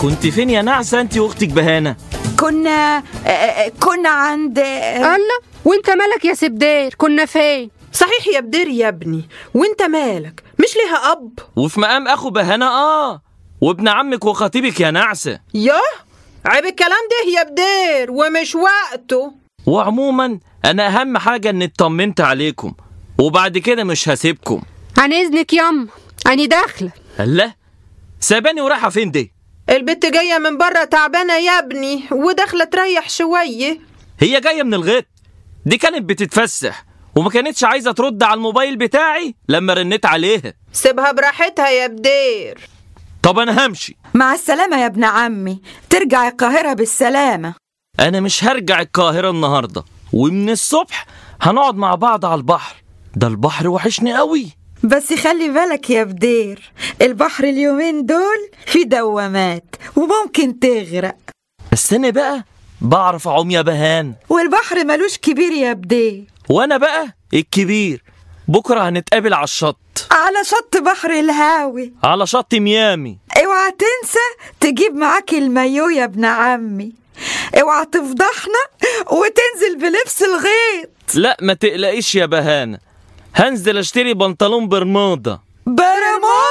كنت فين يا نعسة انت واختك بهانة كنا آه، آه، كنا عند آه، الله وانت مالك يا سبدير كنا فين صحيح يا بدير يا ابني وانت مالك مش ليها اب وفي مقام اخو بهانة اه وابن عمك وخطيبك يا نعسة ياه عيب الكلام ده يا بدير ومش وقته وعموما انا اهم حاجة اني اطمنت عليكم وبعد كده مش هسيبكم عن اذنك ياما اني داخله الله ساباني ورايحة فين دي البت جاية من بره تعبانة يا ابني وداخلة تريح شوية هي جاية من الغيط دي كانت بتتفسح وما كانتش عايزة ترد على الموبايل بتاعي لما رنيت عليها سيبها براحتها يا بدير طب انا همشي مع السلامة يا ابن عمي ترجع القاهرة بالسلامة انا مش هرجع القاهرة النهاردة ومن الصبح هنقعد مع بعض على البحر ده البحر وحشني قوي بس خلي بالك يا بدير البحر اليومين دول في دوامات وممكن تغرق بس انا بقى بعرف اعوم يا بهان والبحر ملوش كبير يا بدير وانا بقى الكبير بكرة هنتقابل على الشط على شط بحر الهاوي على شط ميامي اوعى تنسى تجيب معاك المايو يا ابن عمي اوعى تفضحنا وتنزل بلبس الغيط لا ما تقلقيش يا بهانة هنزل اشتري بنطلون برمودا برمو